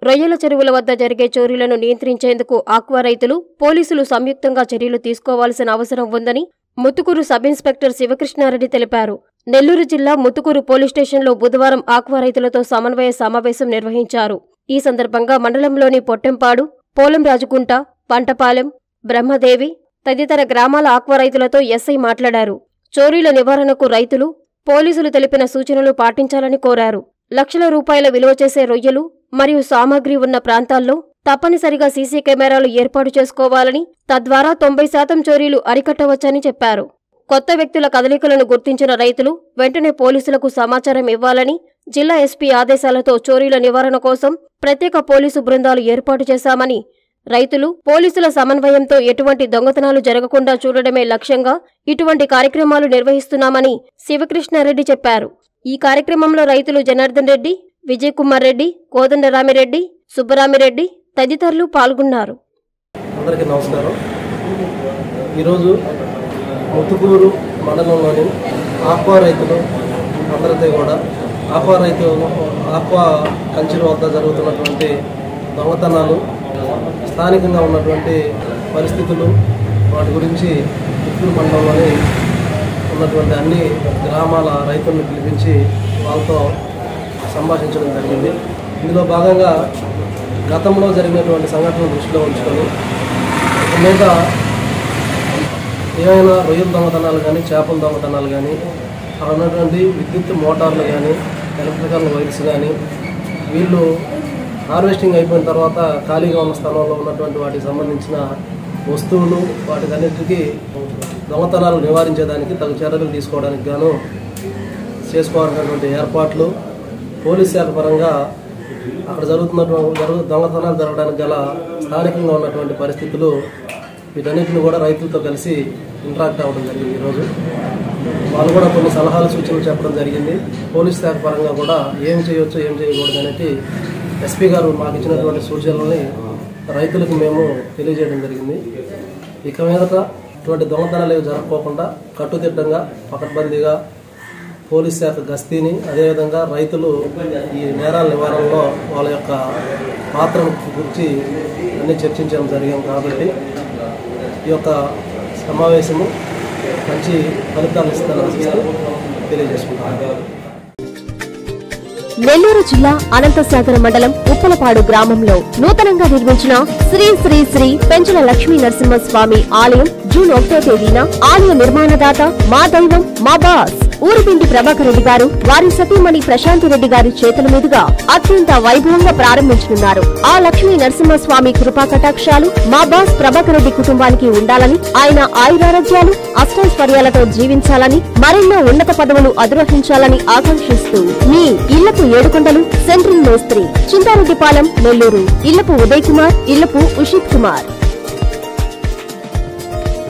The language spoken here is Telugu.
రొయ్యల చెరువుల వద్ద జరిగే చోరీలను నియంత్రించేందుకు ఆక్వా రైతులు పోలీసులు సంయుక్తంగా చర్యలు తీసుకోవాల్సిన అవసరం ఉందని ముత్తుకూరు సబ్ ఇన్స్పెక్టర్ శివకృష్ణారెడ్డి తెలిపారు నెల్లూరు జిల్లా ముత్తుకూరు పోలీస్ స్టేషన్లో బుధవారం ఆక్వా రైతులతో సమన్వయ సమావేశం నిర్వహించారు ఈ సందర్భంగా మండలంలోని పొట్టెంపాడు పోలంరాజుకుంట పంటపాలెం బ్రహ్మదేవి తదితర గ్రామాల ఆక్వా రైతులతో ఎస్ఐ మాట్లాడారు చోరీల నివారణకు రైతులు పోలీసులు తెలిపిన సూచనలు పాటించాలని కోరారు లక్షల రూపాయల విలువ చేసే రొయ్యలు మరియు సామాగ్రి ఉన్న ప్రాంతాల్లో తప్పనిసరిగా సీసీ కెమెరాలు ఏర్పాటు చేసుకోవాలని తద్వారా తొంభై శాతం చోరీలు అరికట్టవచ్చని చెప్పారు కొత్త వ్యక్తుల కదలికలను గుర్తించిన రైతులు వెంటనే పోలీసులకు సమాచారం ఇవ్వాలని జిల్లా ఎస్పీ ఆదేశాలతో చోరీల నివారణ కోసం ప్రత్యేక పోలీసు బృందాలు ఏర్పాటు చేశామని రైతులు పోలీసుల సమన్వయంతో ఎటువంటి దొంగతనాలు జరగకుండా చూడడమే లక్ష్యంగా ఇటువంటి కార్యక్రమాలు నిర్వహిస్తున్నామని శివకృష్ణారెడ్డి చెప్పారు ఈ కార్యక్రమంలో రైతులు జనార్దన్ రెడ్డి విజయ్ కుమార్ రెడ్డి కోదండరామిరెడ్డి సుబ్బరామిరెడ్డి తదితరులు పాల్గొన్నారు అందరికీ నమస్కారం ఈరోజు ముత్తుకూరు మండలంలోని ఆక్వా రైతులు అందరితో కూడా ఆక్వా రైతులు ఆక్వా కంచెల వద్ద జరుగుతున్నటువంటి దొంగతనాలు స్థానికంగా ఉన్నటువంటి పరిస్థితులు వాటి గురించి ముత్తుకూరు మండలంలోని ఉన్నటువంటి అన్ని గ్రామాల రైతులను పిలిపించి వాళ్ళతో సంభాషించడం జరిగింది ఇందులో భాగంగా గతంలో జరిగినటువంటి సంఘటనలు దృష్టిలో ఉంచుకొని ఇక మీద ఏమైనా రొయ్యల దొంగతనాలు కానీ చేపల దొంగతనాలు కానీ అక్కడ ఉన్నటువంటి విద్యుత్ మోటార్లు కానీ ఎలక్ట్రికల్ వైర్స్ కానీ వీళ్ళు హార్వెస్టింగ్ అయిపోయిన తర్వాత ఖాళీగా ఉన్న స్థలంలో ఉన్నటువంటి వాటికి సంబంధించిన వస్తువులు వాటికన్నిటికీ దొంగతనాలు నివారించేదానికి తగు చర్యలు తీసుకోవడానికి గాను చేసుకోవాల్సినటువంటి ఏర్పాట్లు పోలీస్ శాఖ పరంగా అక్కడ జరుగుతున్నటువంటి జరుగు దొంగతనాలు జరగడానికి గల స్థానికంగా ఉన్నటువంటి పరిస్థితులు వీటన్నిటిని కూడా రైతులతో కలిసి ఇంటరాక్ట్ అవ్వడం జరిగింది ఈరోజు వాళ్ళు కూడా కొన్ని సలహాలు సూచనలు చెప్పడం జరిగింది పోలీస్ శాఖ పరంగా కూడా ఏం చేయొచ్చు ఏం చేయకూడదు అనేది ఎస్పీ గారు మాకు ఇచ్చినటువంటి సూచనలని రైతులకు మేము తెలియజేయడం జరిగింది ఇక మీదట ఇటువంటి దొంగతనాలు ఏవి జరగకోకుండా కట్టుదిట్టంగా పకడ్బందీగా పోలీస్ శాఖ గస్తీని అదేవిధంగా రైతులు ఈ నేరాల నివారణలో వాళ్ళ యొక్క పాత్రను గురించి అన్ని చర్చించడం జరిగాం కాబట్టి ఈ యొక్క సమావేశము మంచి ఫలితాలు ఇస్తుందని ఆశిస్తూ తెలియజేసుకుంటాను నెల్లూరు జిల్లా అనంతసాగర మండలం ఉప్పలపాడు గ్రామంలో నూతనంగా నిర్మించిన శ్రీ శ్రీ శ్రీ పెంచల లక్ష్మీ నరసింహస్వామి ఆలయం జూన్ ఒకటో తేదీన ఆలయ నిర్మాణదాత మా దైవం మా బాస్ ఊరిపిండి ప్రభాకర్ రెడ్డి గారు వారి సతీమణి ప్రశాంతి రెడ్డి గారి చేతుల మీదుగా అత్యంత వైభవంగా ప్రారంభించనున్నారు ఆ లక్ష్మీ నరసింహస్వామి కృపా కటాక్షాలు మా బాస్ ప్రభాకర్ రెడ్డి కుటుంబానికి ఉండాలని ఆయన ఆయురారోగ్యాలు అష్టైశ్వర్యాలతో జీవించాలని మరెన్నో ఉన్నత పదవులు అధిరోహించాలని ఆకాంక్షిస్తూ మీ ఇళ్లపు ఏడుకొండలు సెంట్రల్ మేస్త్రి చింతారెడ్డిపాలెం నెల్లూరు ఇళ్లపు ఉదయ్ కుమార్ ఇళ్లపు ఉషిత్ కుమార్